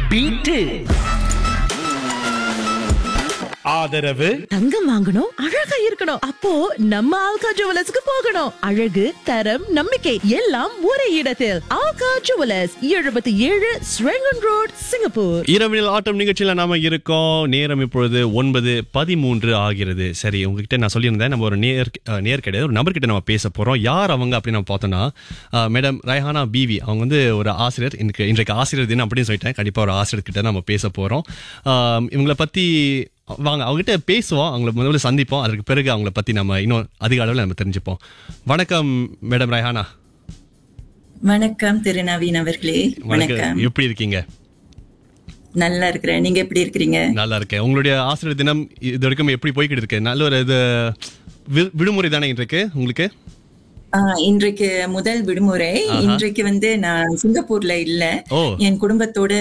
Beat ஆதரவு தங்கம் வாங்கணும் அழகா இருக்கணும் அப்போ நம்ம ஆல்கா ஜுவலர்ஸ்க்கு போகணும் அழகு தரம் நம்பிக்கை எல்லாம் ஒரே இடத்தில் ஆல்கா ஜுவலர்ஸ் எழுபத்தி ஏழு ஸ்ரெங்கன் ரோட் சிங்கப்பூர் இரவில் ஆட்டம் நிகழ்ச்சியில நாம இருக்கோம் நேரம் இப்பொழுது ஒன்பது பதிமூன்று ஆகிறது சரி உங்ககிட்ட நான் சொல்லியிருந்தேன் நம்ம ஒரு நேர் அஹ், நேர் கிடையாது ஒரு நபர் கிட்ட நம்ம பேச போறோம் யார் அவங்க அப்படின்னு நம்ம பார்த்தோம்னா அஹ், மேடம் ரைஹானா பிவி அவங்க வந்து ஒரு ஆசிரியர் இன்றைக்கு இன்றைக்கு ஆசிரியர் தினம் அப்படின்னு சொல்லிட்டேன் கண்டிப்பா ஒரு ஆசிரியர் கிட்ட நம்ம பேச போறோம் அஹ், இவங்கள பத்தி வாங்க அவங்ககிட்ட பேசுவோம் அவங்கள முதல்ல சந்திப்போம் அதற்கு பிறகு அவங்கள பத்தி நம்ம இன்னும் அதிக அளவில் நம்ம தெரிஞ்சுப்போம் வணக்கம் மேடம் ரைஹானா வணக்கம் திரு நவீன் அவர்களே வணக்கம் வணக்கம் எப்படி இருக்கீங்க நல்லா இருக்கிறேன் நீங்க எப்படி இருக்கிறீங்க நல்லா இருக்கேன் உங்களுடைய ஆசிரியர் தினம் இது வரைக்கும் எப்படி போய்கிட்டு இருக்கு நல்ல ஒரு இது வி- விடுமுறை தானே இன்றைக்கு உங்களுக்கு ஆஹ், இன்றைக்கு முதல் விடுமுறை இன்றைக்கு வந்து நான் சிங்கப்பூர்ல இல்ல ஓ. என் குடும்பத்தோட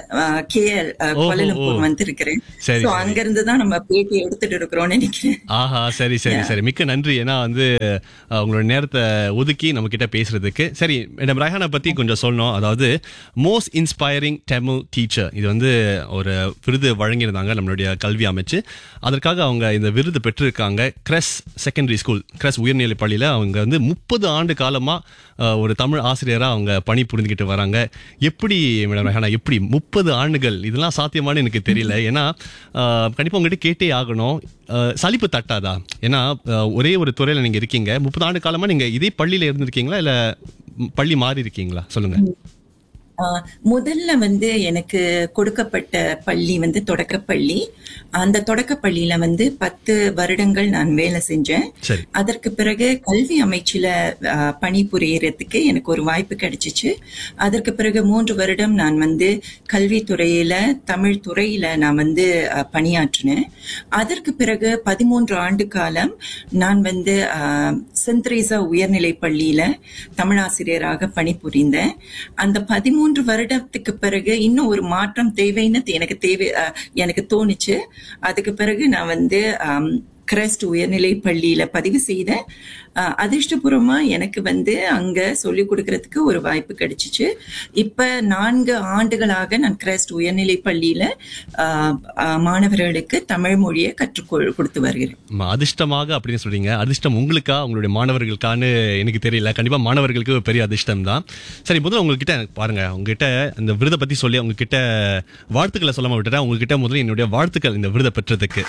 கேஎல் ஓஹோ, கோலலம்பூர் ஓ. வந்திருக்கிறேன் சரி, So, சரி. அங்க இருந்து தான் நம்ம பேட்டி எடுத்துட்டு இருக்கிறோம்னு நினைக்கிறேன் ஆஹா சரி சரி சரி மிக்க நன்றி ஏன்னா வந்து அஹ், உங்களோட நேரத்தை ஒதுக்கி நம்ம கிட்ட பேசுறதுக்கு சரி மேடம் ரஹானா பத்தி கொஞ்சம் சொல்லணும் அதாவது மோஸ்ட் இன்ஸ்பைரிங் தமிழ் டீச்சர் இது வந்து ஒரு விருது வழங்கியிருந்தாங்க நம்மளுடைய கல்வி அமைச்சு அதற்காக அவங்க இந்த விருது பெற்றிருக்காங்க கிரஸ் செகண்டரி ஸ்கூல் கிரஸ் உயர்நிலை பள்ளியில அவங்க வந்து முப்பது ஆண்டு காலமா அஹ், ஒரு தமிழ் ஆசிரியரா அவங்க பணி புரிந்துகிட்டு வராங்க எப்படி மேடம் ரஹானா எப்படி முப்பது ஆண்டுகள் இதெல்லாம் சாத்தியமானு எனக்கு தெரியல ஏன்னா அஹ், கண்டிப்பா உங்ககிட்ட கேட்டே ஆகணும் அஹ், சலிப்பு தட்டாதா ஏன்னா அஹ், ஒரே ஒரு துறையில நீங்க இருக்கீங்க முப்பது ஆண்டு காலமா நீங்க இதே பள்ளியில இருந்திருக்கீங்களா இல்ல ம், பள்ளி மாறி இருக்கீங்களா சொல்லுங்க ஆஹ், முதல்ல வந்து எனக்கு கொடுக்கப்பட்ட பள்ளி வந்து தொடக்கப்பள்ளி அந்த தொடக்கப்பள்ளியில வந்து பத்து வருடங்கள் நான் வேலை செஞ்சேன் சரி அதற்கு பிறகு கல்வி அமைச்சில ஆஹ், பணிபுரியறதுக்கு எனக்கு ஒரு வாய்ப்பு கிடைச்சிச்சு அதற்கு பிறகு மூன்று வருடம் நான் வந்து கல்வித்துறையில தமிழ் துறையில நான் வந்து ஆஹ், பணியாற்றினேன் அதற்கு பிறகு பதிமூன்று ஆண்டு காலம் நான் வந்து ஆஹ், சென்ட் தெரேசா உயர்நிலை பள்ளியில தமிழாசிரியராக பணிபுரிந்தேன் அந்த பதிமூன்று வருடத்துக்கு பிறகு இன்னும் ஒரு மாற்றம் தேவைன்னு எனக்கு தேவை ஆஹ், எனக்கு தோணுச்சு அதுக்கு பிறகு நான் வந்து ஆம், கிரைஸ்ட் உயர்நிலை பள்ளியில பதிவு செய்தேன் அஹ், அதிர்ஷ்டபூர்வமா எனக்கு வந்து அங்க சொல்லிக் கொடுக்கறதுக்கு ஒரு வாய்ப்பு கிடைச்சிச்சு இப்ப நான்கு ஆண்டுகளாக நான் கிரைஸ்ட் உயர்நிலை பள்ளியில அஹ், அஹ், மாணவர்களுக்கு தமிழ் மொழியை கற்றுக் கொ- கொடுத்து வருகிறேன் ஆமா, அதிர்ஷ்டமாக அப்படின்னு சொல்றீங்க அதிர்ஷ்டம் உங்களுக்கா உங்களுடைய மாணவர்களுக்கான்னு எனக்கு தெரியல கண்டிப்பா மாணவர்களுக்கு ஒரு பெரிய அதிர்ஷ்டம் தான் சரி முதல்ல உங்ககிட்ட எனக்கு பாருங்க உங்ககிட்ட இந்த விருதை பத்தி சொல்லி உங்ககிட்ட வாழ்த்துக்களை சொல்லாம விட்டுட்டேன் உங்ககிட்ட முதல்ல என்னுடைய வாழ்த்துக்கள் இந்த விருதை பெற்றதுக்கு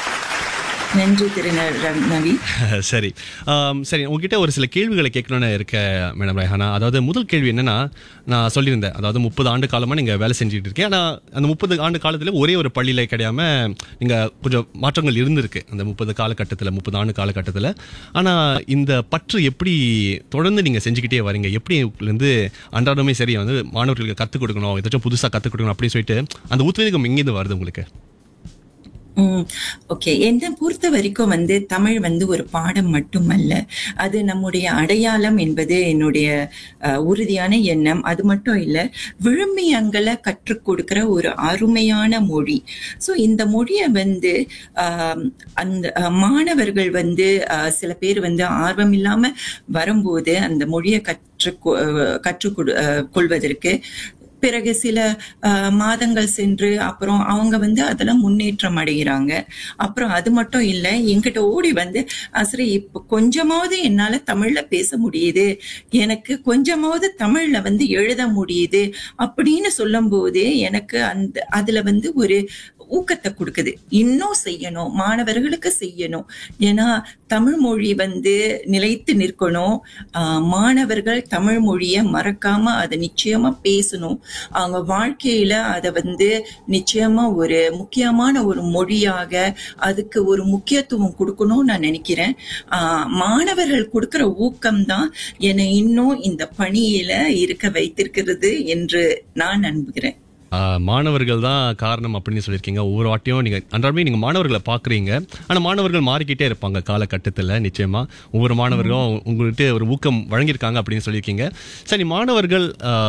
நன்றி திரு ந- ரவி- நவி சரி ஆம், சரி உங்ககிட்ட ஒரு சில கேள்விகளை கேட்கணும்னு இருக்க மேடம் ரஹானா அதாவது முதல் கேள்வி என்னன்னா நான் சொல்லியிருந்தேன் அதாவது முப்பது ஆண்டு காலமா நீங்க வேலை செஞ்சுட்டு இருக்கீங்க ஆனா அந்த முப்பது ஆண்டு காலத்துல ஒரே ஒரு பள்ளியில கிடையாம நீங்க கொஞ்சம் மாற்றங்கள் இருந்திருக்கு அந்த முப்பது காலகட்டத்துல முப்பது ஆண்டு காலகட்டத்துல ஆனா இந்த பற்று எப்படி தொடர்ந்து நீங்க செஞ்சுக்கிட்டே வரீங்க எப்படி இருந்து அன்றாடமே சரி வந்து மாணவர்களுக்கு கத்துக் கொடுக்கணும் ஏதாச்சும் புதுசா கத்துக் கொடுக்கணும் அப்படின்னு சொல்லிட்டு அந்த உத்வேகம் எங்கேருந்து வருது உங்களுக்கு ஓகே என்னை பொறுத்த வரைக்கும் வந்து தமிழ் வந்து ஒரு பாடம் மட்டுமல்ல அது நம்முடைய அடையாளம் என்பது என்னுடைய அஹ், உறுதியான எண்ணம் அது மட்டும் இல்ல விழுமியங்களை கற்றுக் கொடுக்கிற ஒரு அருமையான மொழி ஸோ இந்த மொழியை வந்து ஆம், அந்த அஹ், மாணவர்கள் வந்து அஹ், சில பேர் வந்து ஆர்வம் இல்லாம வரும்போது அந்த மொழியை கற்று கற்றுக் கொடு- அஹ், கொள்வதற்கு பிறகு சில அஹ், மாதங்கள் சென்று அப்புறம் அவங்க வந்து அதெல்லாம் முன்னேற்றம் அடைகிறாங்க அப்புறம் அது மட்டும் இல்ல என்கிட்ட ஓடி வந்து அசரி இப்ப கொஞ்சமாவது என்னால தமிழ்ல பேச முடியுது எனக்கு கொஞ்சமாவது தமிழ்ல வந்து எழுத முடியுது அப்படின்னு சொல்லும்போது எனக்கு அந்த அதுல வந்து ஒரு ஊக்கத்தை கொடுக்குது இன்னும் செய்யணும் மாணவர்களுக்கு செய்யணும் ஏன்னா தமிழ் மொழி வந்து நிலைத்து நிற்கணும் ஆஹ் மாணவர்கள் தமிழ் மொழியை மறக்காம அதை நிச்சயமா பேசணும் அவங்க வாழ்க்கையில அதை வந்து நிச்சயமா ஒரு முக்கியமான ஒரு மொழியாக அதுக்கு ஒரு முக்கியத்துவம் கொடுக்கணும்னு நான் நினைக்கிறேன் ஆஹ் மாணவர்கள் கொடுக்கிற ஊக்கம் தான் என்னை இன்னும் இந்த பணியில இருக்க வைத்திருக்கிறது என்று நான் நம்புகிறேன் ஆஹ் மாணவர்கள் தான் காரணம் அப்படின்னு சொல்லியிருக்கீங்க ஒவ்வொரு வாட்டியும் நீங்க அன்றாடமே நீங்க மாணவர்களை பாக்குறீங்க ஆனா மாணவர்கள் மாறிக்கிட்டே இருப்பாங்க காலகட்டத்துல நிச்சயமா ஒவ்வொரு மாணவர்களும் உங்கள்கிட்ட ஒரு ஊக்கம் வழங்கியிருக்காங்க அப்படின்னு சொல்லியிருக்கீங்க சரி மாணவர்கள் ஆஹ்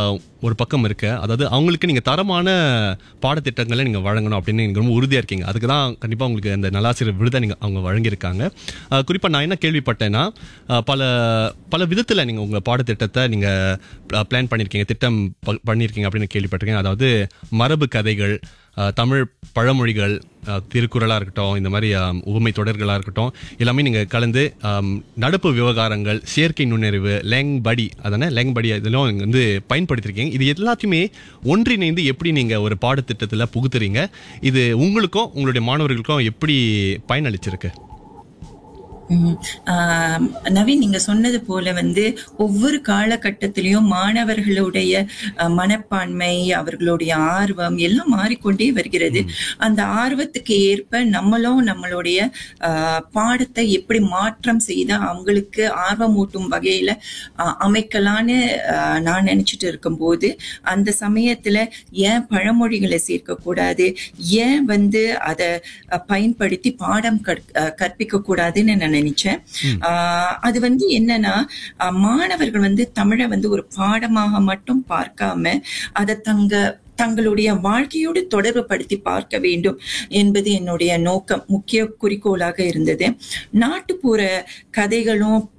ஒரு பக்கம் இருக்க அதாவது அவங்களுக்கு நீங்க தரமான பாடத்திட்டங்களை நீங்க வழங்கணும் அப்படின்னு நீங்க ரொம்ப உறுதியா இருக்கீங்க அதுக்கு தான் கண்டிப்பா உங்களுக்கு அந்த நல்லாசிரியர் விருதை நீங்க அவங்க வழங்கியிருக்காங்க அஹ், குறிப்பா நான் என்ன கேள்விப்பட்டேன்னா அஹ், பல பல விதத்துல நீங்க உங்க பாடத்திட்டத்தை நீங்க பிளான் பண்ணிருக்கீங்க திட்டம் ப- பண்ணியிருக்கீங்க அப்படின்னு கேள்விப்பட்டிருக்கேன் அதாவது மரபு கதைகள் அஹ், தமிழ் பழமொழிகள் அஹ், திருக்குறளா இருக்கட்டும் இந்த மாதிரி அஹ், உவமை தொடர்களா இருக்கட்டும் எல்லாமே நீங்க கலந்து அஹ், நடப்பு விவகாரங்கள் செயற்கை நுண்ணறிவு லேங் படி அதானே லேங் படி இதெல்லாம் நீங்க வந்து பயன்படுத்திருக்கீங்க இது எல்லாத்தையுமே ஒன்றிணைந்து எப்படி நீங்க ஒரு பாடத்திட்டத்துல புகுத்துறீங்க இது உங்களுக்கும் உங்களுடைய மாணவர்களுக்கும் எப்படி பயனளிச்சிருக்கு ம். ஆம், நவீன் நீங்க சொன்னது போல வந்து ஒவ்வொரு காலகட்டத்திலையும் மாணவர்களுடைய அஹ், மனப்பான்மை அவர்களுடைய ஆர்வம் எல்லாம் மாறிக்கொண்டே வருகிறது அந்த ஆர்வத்துக்கு ஏற்ப நம்மளும் நம்மளுடைய அஹ், பாடத்தை எப்படி மாற்றம் செய்து அவங்களுக்கு ஆர்வமூட்டும் வகையில அஹ், அமைக்கலான்னு அஹ், நான் நினைச்சிட்டு இருக்கும்போது அந்த சமயத்துல ஏன் பழமொழிகளை சேர்க்கக்கூடாது ஏன் வந்து அதை பயன்படுத்தி பாடம் கற்- அஹ், கற்பிக்க கூடாதுன்னு நான் நினைச்சேன் ஆஹ் அது வந்து என்னன்னா ஆஹ் மாணவர்கள் வந்து தமிழை வந்து ஒரு பாடமாக மட்டும் பார்க்காம அதை தங்க தங்களுடைய வாழ்க்கையோடு தொடர்பு படுத்தி பார்க்க வேண்டும் என்பது என்னுடைய நோக்கம் முக்கிய குறிக்கோளாக இருந்தது நாட்டுப்புற கதைகளும்